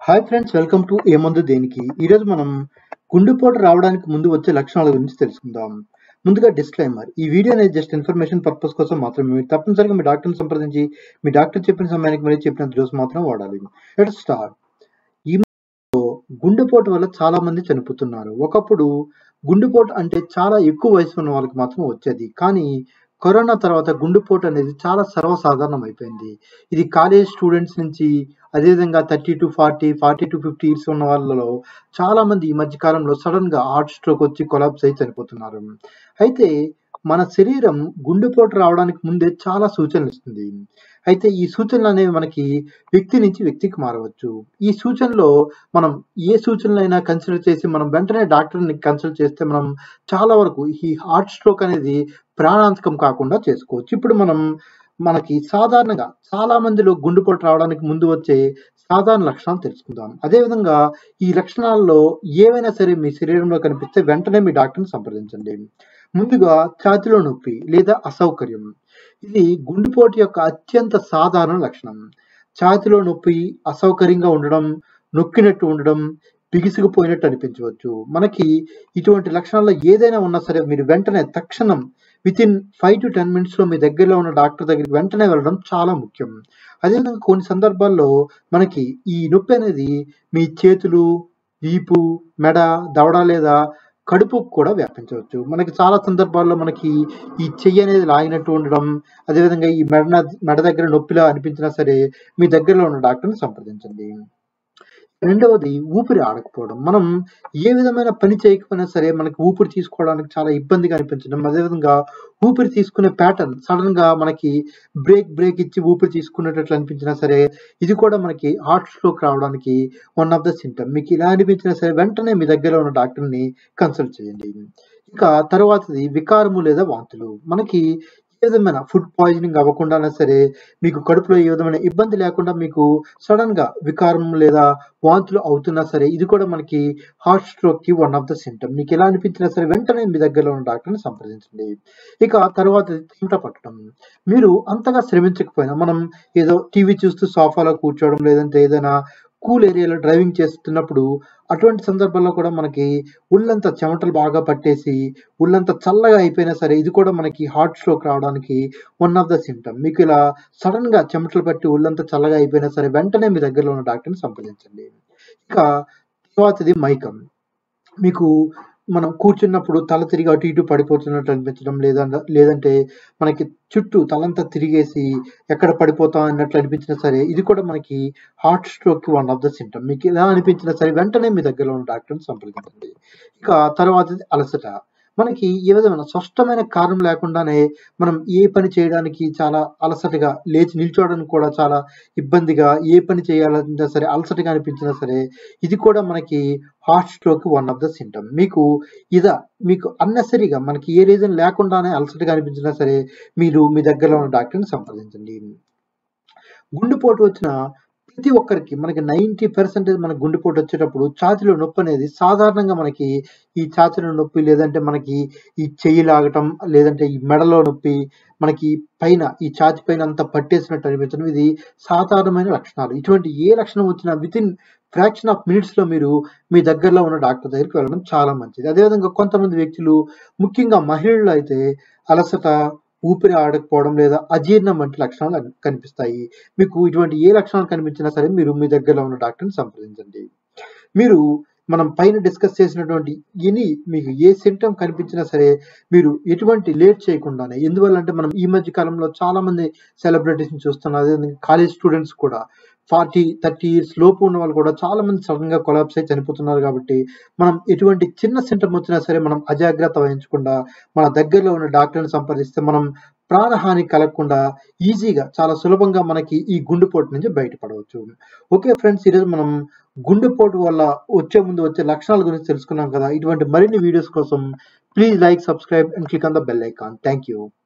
hi friends welcome to ఏమందు దేనికి ఈరోజు మనం గుండెపోటు రావడానికి ముందు వచ్చే లక్షణాల గురించి తెలుసుకుందాం ముందుగా డిస్క్లైమర్ ఈ వీడియో అనేది జస్ట్ ఇన్ఫర్మేషన్ పర్పస్ కోసం మాత్రమే మీరు తప్పనిసరిగా మీ డాక్టర్ని సంప్రదించి మీ డాక్టర్ చెప్పిన సమయానికి మరియు చెప్పిన డోస్ మాత్రం వాడాలి లెట్ స్టార్ట్ ఈ మధ్యలో గుండెపోటు వల్ల చాలా మంది చనిపోతున్నారు ఒకప్పుడు గుండెపోటు అంటే చాలా ఎక్కువ వయసు ఉన్న వాళ్ళకి మాత్రం వచ్చేది కానీ కరోనా తర్వాత గుండెపోటు అనేది చాలా సర్వసాధారణం అయిపోయింది ఇది కాలేజ్ స్టూడెంట్స్ నుంచి అదేవిధంగా thirty to forty forty to fifty years ఉన్న వాళ్ళలో చాలా మంది ఈ మధ్య కాలంలో సడన్ గా హార్ట్ స్ట్రోక్ వచ్చి కొలాప్స్ అయి చనిపోతున్నారు అయితే మన శరీరం గుండెపోటు రావడానికి ముందే చాలా సూచనలు ఇస్తుంది అయితే ఈ సూచనలు అనేవి మనకి వ్యక్తి నుంచి వ్యక్తికి మారవచ్చు ఈ సూచనలో మనం ఏ సూచనలైనా కన్సిడర్ చేసి మనం వెంటనే డాక్టర్ని కన్సల్ట్ చేస్తే మనం చాలా వరకు ఈ హార్ట్ స్ట్రోక్ అనేది ప్రాణాంతకం కాకుండా చేసుకోవచ్చు ఇప్పుడు మనం మనకి సాధారణంగా చాలా మందిలో గుండెపోటు రావడానికి ముందు వచ్చే సాధారణ లక్షణాలు తెలుసుకుందాం అదేవిధంగా ఈ లక్షణాల్లో ఏవైనా సరే మీ శరీరంలో కనిపిస్తే వెంటనే మీ డాక్టర్ని సంప్రదించండి ముందుగా ఛాతిలో నొప్పి లేదా అసౌకర్యం ఇది గుండెపోటు యొక్క అత్యంత సాధారణ లక్షణం ఛాతిలో నొప్పి అసౌకర్యంగా ఉండడం నొక్కినట్టు ఉండడం బిగుసుకుపోయినట్టు అనిపించవచ్చు మనకి ఇటువంటి లక్షణాల్లో ఏదైనా ఉన్నా సరే మీరు వెంటనే తక్షణం within five to ten మినిట్స్లో మీ దగ్గరలో ఉన్న డాక్టర్ దగ్గరికి వెంటనే వెళ్ళడం చాలా ముఖ్యం అదేవిధంగా కొన్ని సందర్భాల్లో మనకి ఈ నొప్పి అనేది మీ చేతులు వీపు మెడ దవడ లేదా కడుపు కూడా వ్యాపించవచ్చు మనకి చాలా సందర్భాల్లో మనకి ఈ చెయ్యి అనేది లాగినట్టు ఉండడం అదేవిధంగా ఈ మెడ మెడ దగ్గర నొప్పిలా అనిపించినా సరే మీ దగ్గరలో ఉన్న డాక్టర్ని సంప్రదించండి రెండవది ఊపిరి ఆడకపోవడం మనం ఏ విధమైన పని చేయకపోయినా సరే మనకి ఊపిరి తీసుకోవడానికి చాలా ఇబ్బందిగా అనిపించడం అదేవిధంగా ఊపిరి తీసుకునే ప్యాటర్న్ సడన్ గా మనకి బ్రేక్ బ్రేక్ ఇచ్చి ఊపిరి తీసుకునేటట్లు అనిపించినా సరే ఇది కూడా మనకి హార్ట్ స్ట్రోక్ రావడానికి వన్ ఆఫ్ ద సింటమ్ మీకు ఇలా అనిపించినా సరే వెంటనే మీ దగ్గర ఉన్న డాక్టర్ని కన్సల్ట్ చేయండి ఇక తర్వాతది వికారము లేదా వాంతులు మనకి ఏ విధమైన ఫుడ్ పాయిజనింగ్ అవ్వకుండా సరే మీకు కడుపులో ఏ విధమైన ఇబ్బంది లేకుండా మీకు సడన్ గా వికారం లేదా వాంతులు అవుతున్నా సరే ఇది కూడా మనకి హార్ట్ స్ట్రోక్ కి వన్ ఆఫ్ ద సింటమ్ మీకు ఎలా అనిపించినా సరే వెంటనే మీ దగ్గరలో ఉన్న డాక్టర్ని సంప్రదించండి ఇక తర్వాత చెమట పట్టడం మీరు అంతగా శ్రమించకపోయినా మనం ఏదో టీవీ చూస్తూ సోఫాలో కూర్చోవడం లేదంటే ఏదైనా కూల్ ఏరియాలో డ్రైవింగ్ చేస్తున్నప్పుడు అటువంటి సందర్భాల్లో కూడా మనకి ఒళ్ళంతా చెమటలు బాగా పట్టేసి ఒళ్ళంతా చల్లగా అయిపోయినా సరే ఇది కూడా మనకి హార్ట్ స్ట్రోక్ రావడానికి వన్ ఆఫ్ ద సిమ్టమ్ మీకు ఇలా సడన్ గా చెమటలు పట్టి ఒళ్ళంతా చల్లగా అయిపోయినా సరే వెంటనే మీ దగ్గరలో ఉన్న డాక్టర్ని సంప్రదించండి ఇక తర్వాతది మైకం మీకు మనం కూర్చున్నప్పుడు తల తిరిగి అటు ఇటు పడిపోతున్నట్టు అనిపించడం లేదంటే లేదంటే మనకి చుట్టూ తలంతా తిరిగేసి ఎక్కడ పడిపోతాం అన్నట్లు అనిపించినా సరే ఇది కూడా మనకి హార్ట్ స్ట్రోక్ కి వన్ ఆఫ్ ద సిమ్టమ్ మీకు ఎలా అనిపించినా సరే వెంటనే మీ దగ్గరలో ఉన్న డాక్టర్ని సంప్రదించండి ఇక తర్వాత అలసట మనకి ఏ విధమైన స్పష్టమైన కారణం లేకుండానే మనం ఏ పని చేయడానికి చాలా అలసటగా లేచి నిల్చోవడానికి కూడా చాలా ఇబ్బందిగా ఏ పని చేయాలన్నా సరే అలసటగా అనిపించినా సరే ఇది కూడా మనకి heart stroke one of the symptom మీకు ఇదా మీకు అన్నెసరీగా మనకి ఏ రీజన్ లేకుండానే అలసటగా అనిపించినా సరే మీరు మీ దగ్గరలో ఉన్న డాక్టర్ని సంప్రదించండి గుండెపోటు వచ్చిన ప్రతి ఒక్కరికి మనకి నైంటీ పర్సెంటేజ్ మన గుండెపోటు వచ్చేటప్పుడు ఛాతిలో నొప్పి అనేది సాధారణంగా మనకి ఈ ఛాతిలో నొప్పి లేదంటే మనకి ఈ చెయ్యి లాగటం లేదంటే ఈ మెడలో నొప్పి మనకి పైన ఈ ఛాతి పైన అంతా పట్టేసినట్టు అనిపించడం ఇది సాధారణమైన లక్షణాలు ఇటువంటి ఏ లక్షణం వచ్చినా within fraction of minutes లో మీరు మీ దగ్గరలో ఉన్న డాక్టర్ దగ్గరికి వెళ్ళడం చాలా మంచిది అదేవిధంగా కొంతమంది వ్యక్తులు ముఖ్యంగా మహిళలు అయితే అలసట ఊపిరి ఆడకపోవడం లేదా అజీర్ణం వంటి లక్షణాలు కనిపిస్తాయి మీకు ఇటువంటి ఏ లక్షణాలు కనిపించినా సరే మీరు మీ దగ్గరలో ఉన్న డాక్టర్ని సంప్రదించండి మీరు మనం పైన డిస్కస్ చేసినటువంటి ఎనీ మీకు ఏ సిమ్టమ్ కనిపించినా సరే మీరు ఎటువంటి లేట్ చేయకుండానే ఎందువల్ల అంటే మనం ఈ మధ్య కాలంలో చాలా మంది సెలబ్రిటీస్ని చూస్తున్నాం అదే కాలేజ్ స్టూడెంట్స్ కూడా ఫార్టీ థర్టీ ఇయర్స్ లోపు ఉన్న వాళ్ళు కూడా చాలా మంది సడన్ గా కొలాప్స్ అయి చనిపోతున్నారు కాబట్టి మనం ఎటువంటి చిన్న సింటమ్ వచ్చినా సరే మనం అజాగ్రత్త వహించకుండా మన దగ్గరలో ఉన్న డాక్టర్ని సంప్రదిస్తే మనం ప్రాణహాని కలగకుండా ఈజీగా చాలా సులభంగా మనకి ఈ గుండెపోటు నుంచి బయటపడవచ్చు ఓకే ఫ్రెండ్స్ ఈరోజు మనం గుండెపోటు వల్ల వచ్చే ముందు వచ్చే లక్షణాల గురించి తెలుసుకున్నాం కదా ఇటువంటి మరిన్ని వీడియోస్ కోసం please like subscribe and click on the bell icon thank you